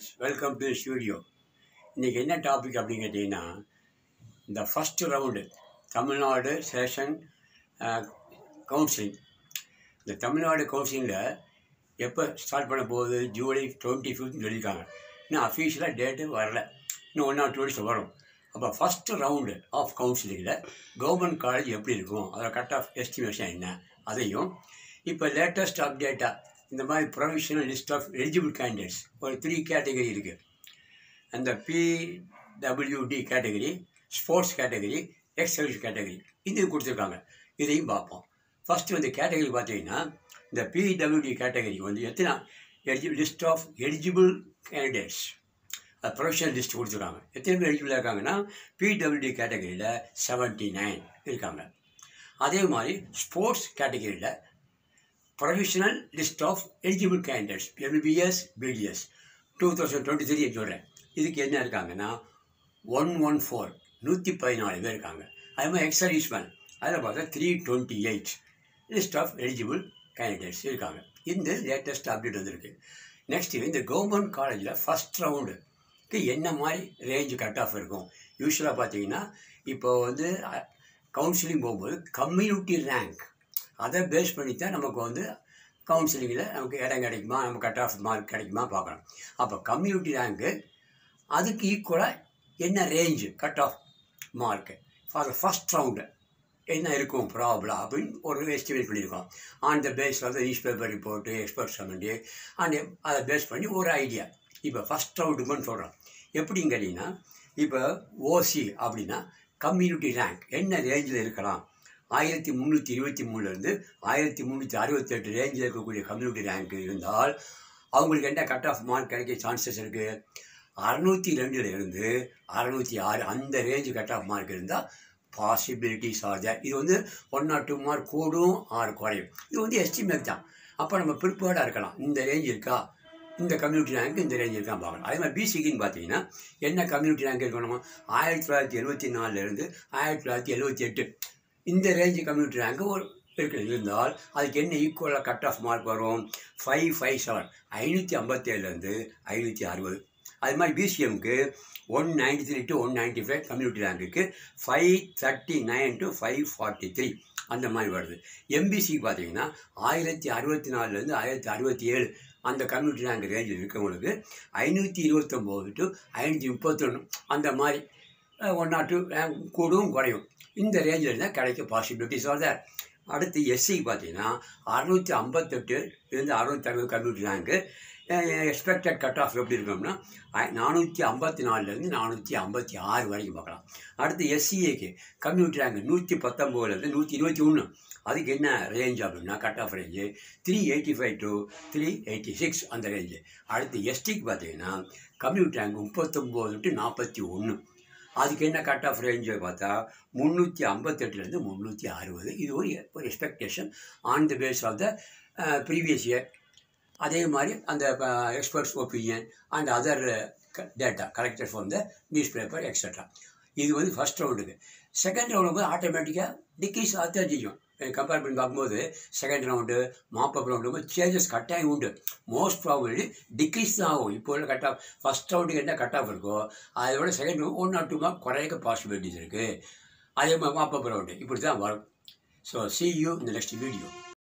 welcome to studio இன்றைக்கி என்ன topic அப்படின்னு கேட்டிங்கன்னா இந்த first round Tamil Nadu session counselling இந்த தமிழ்நாடு கவுன்சிலிங்கில் எப்போ ஸ்டார்ட் பண்ண போகுது ஜூலை டுவெண்ட்டி ஃபிஃப்த்னு சொல்லியிருக்காங்க இன்னும் அஃபீஷியலாக டேட்டு வரல இன்னும் ஒன் ஆர் டூ டேஸ் வரும் அப்போ ஃபஸ்ட்டு ரவுண்டு ஆஃப் கவுன்சிலிங்கில் கவர்மெண்ட் காலேஜ் எப்படி இருக்கும் அதோட கட் ஆஃப் எஸ்டிமேஷன் என்ன அதையும் இப்போ லேட்டஸ்ட் அப்டேட்டாக இந்த மாதிரி provisional list of eligible candidates ஒரு த்ரீ கேட்டகரி இருக்குது அந்த PWD category sports category ex service category இது கொடுத்துருக்காங்க இதையும் பார்ப்போம் ஃபஸ்ட்டு வந்து கேட்டகரி பார்த்தீங்கன்னா இந்த பிடபிள்யூடி கேட்டகரி வந்து எத்தனை eligible list of eligible candidates அது ப்ரொஃபஷனல் லிஸ்ட் கொடுத்துருக்காங்க எத்தனை பேர் எலிஜிபிளாக இருக்காங்கன்னா பிடபிள்யூடி கேட்டகரியில் செவன்ட்டி நைன் இருக்காங்க அதே மாதிரி ஸ்போர்ட்ஸ் கேட்டகரியில் professional list of eligible candidates MBBS BDS two thousand twenty three சொல்கிறேன் இதுக்கு என்ன இருக்காங்கன்னா ஒன் ஒன் ஃபோர் நூற்றி பதினாலு பேர் இருக்காங்க அதே மாதிரி எக்ஸர்வீஸ்மேன் அதில் பார்த்தா three twenty eight list of eligible candidates இருக்காங்க இந்த லேட்டஸ்ட் அப்டேட் வந்திருக்கு நெக்ஸ்ட் இந்த கவர்மெண்ட் காலேஜில் ஃபஸ்ட் ரவுண்டுக்கு என்ன மாதிரி ரேஞ்சு கட் ஆஃப் இருக்கும் யூஸ்வலாக பார்த்தீங்கன்னா இப்போ வந்து கவுன்சிலிங் போகும்போது கம்யூனிட்டி ரேங்க் அதை பேஸ் பண்ணி தான் நமக்கு வந்து கவுன்சிலிங்கில் நமக்கு இடம் கிடைக்குமா நம்ம கட் ஆஃப் மார்க் கிடைக்குமா பார்க்கணும் அப்போ கம்யூனிட்டி ரேங்க்கு அதுக்கு ஈக்குவலாக என்ன range cut off mark for first round என்ன இருக்கும் ப்ராப்ளம் அப்படின்னு ஒரு எஸ்டிமேட் பண்ணியிருக்கோம் ஆன் த பேஸ் வந்து நியூஸ் பேப்பர் ரிப்போர்ட்டு எக்ஸ்பர்ட் சம்மண்டி அண்ட் அதை பேஸ் பண்ணி ஒரு ஐடியா இப்போ ஃபஸ்ட் ரவுண்டுக்குன்னு சொல்கிறோம் எப்படின்னு கேட்டிங்கன்னா இப்போ ஓசி அப்படின்னா கம்யூனிட்டி ரேங்க் என்ன ரேஞ்சில் இருக்கலாம் ஆயிரத்தி முந்நூற்றி இருபத்தி மூணுலேருந்து ஆயிரத்தி முந்நூற்றி அறுபத்தெட்டு ரேஞ்சில் இருக்கக்கூடிய கம்யூனிட்டி ரேங்க் இருந்தால் அவங்களுக்கு என்ன கட் ஆஃப் மார்க் கிடைக்க சான்சஸ் இருக்குது அறநூற்றி ரெண்டில் இருந்து அறநூற்றி ஆறு அந்த ரேஞ்சு கட் ஆஃப் மார்க் இருந்தால் பாசிபிலிட்டிஸ் ஆர் தேர் இது வந்து ஒன் ஆர் டூ மார்க் கூடும் ஆறு குறையும் இது வந்து எஸ்டிமேட் தான் அப்போ நம்ம ப்ரிப்பேர்டாக இருக்கலாம் இந்த ரேஞ்ச் இருக்கா இந்த கம்யூனிட்டி ரேங்க் இந்த ரேஞ்ச் இருக்கா பார்க்கலாம் அதே மாதிரி பிசிக்குன்னு பார்த்தீங்கன்னா என்ன கம்யூனிட்டி ரேங்க் இருக்கணும் ஆயிரத்தி தொள்ளாயிரத்தி எழுபத்தி நாலுலேருந்து ஆயிரத்தி தொள்ளாயிரத்தி எழுபத்தி எட்டு இந்த ரேஞ்சு கம்யூனிட்டி ரேங்க் ஒரு இருக்குது இருந்தால் அதுக்கு என்ன ஈக்குவலாக கட் ஆஃப் மார்க் வரும் ஃபைவ் ஃபைவ் செவன் ஐநூற்றி ஐம்பத்தேழுலேருந்து ஐநூற்றி அறுபது அது மாதிரி பிசிஎம்க்கு one ninety three to one ninety five community ரேங்க்குக்கு five thirty nine to five forty three அந்த மாதிரி வருது எம்பிசிக்கு பார்த்தீங்கன்னா ஆயிரத்தி அறுபத்தி நாலுலேருந்து ஆயிரத்தி அறுபத்தி ஏழு அந்த கம்யூனிட்டி ரேங்க் ரேஞ்சில் இருக்கவங்களுக்கு ஐநூற்றி இருபத்தொம்போது டு ஐநூற்றி முப்பத்தொன்று அந்த மாதிரி ஒன் ஆர் டூ ரேங்க் கூடும் குறையும் இந்த ரேஞ்சில் இருந்தால் கிடைக்க பாசிபிலிட்டிஸ் ஆர் தேர் அடுத்து எஸ்சிக்கு பார்த்தீங்கன்னா அறுநூற்றி ஐம்பத்தெட்டு இருந்து அறுநூற்றி அறுபது community rank expected cut off எப்படி இருக்கோம்னா நானூற்றி ஐம்பத்தி நாலுலேருந்து நானூற்றி ஐம்பத்தி ஆறு வரைக்கும் பார்க்கலாம் அடுத்து எஸ்சிஏக்கு கம்யூனிட்டி ரேங்க் நூற்றி பத்தொம்போதுலேருந்து நூற்றி இருபத்தி ஒன்று அதுக்கு என்ன ரேஞ்ச் அப்படின்னா cut off range three eighty five to three eighty six அந்த ரேஞ்சு அடுத்து எஸ்டிக்கு பார்த்தீங்கன்னா கம்யூனிட்டி ரேங்க் முப்பத்தொம்போது டு நாற்பத்தி ஒன்று அதுக்கு என்ன கட் ஆஃப் ரேஞ்சு பார்த்தா முந்நூற்றி ஐம்பத்தெட்டுலேருந்து முந்நூற்றி அறுபது இது ஒரு ஒரு expectation on the base of the previous year அதே மாதிரி அந்த experts opinion and other data collected from the news paper extra இது வந்து ஃபஸ்ட் ரவுண்டுக்கு செகண்ட் ரவுண்டு போது ஆட்டோமேட்டிக்காக டிக்ரீஸ் ஆத்தான் செய்யும் கம்பேர் பண்ணி பார்க்கும்போது second round mop up round changes கட்டாயம் உண்டு மோஸ்ட் ப்ராபபிளி டிக்ரீஸ் தான் ஆகும் இப்போ உள்ள கட் ஆஃப் ஃபஸ்ட் ரவுண்டுக்கு என்ன கட் ஆஃப் இருக்கோ அதை விட second round one or two mark குறைக்க பாசிபிலிட்டிஸ் இருக்குது அதே மாதிரி மாப்பப் ரவுண்டு இப்படி தான் வரும் ஸோ சி யூ இந்த நெக்ஸ்ட் வீடியோ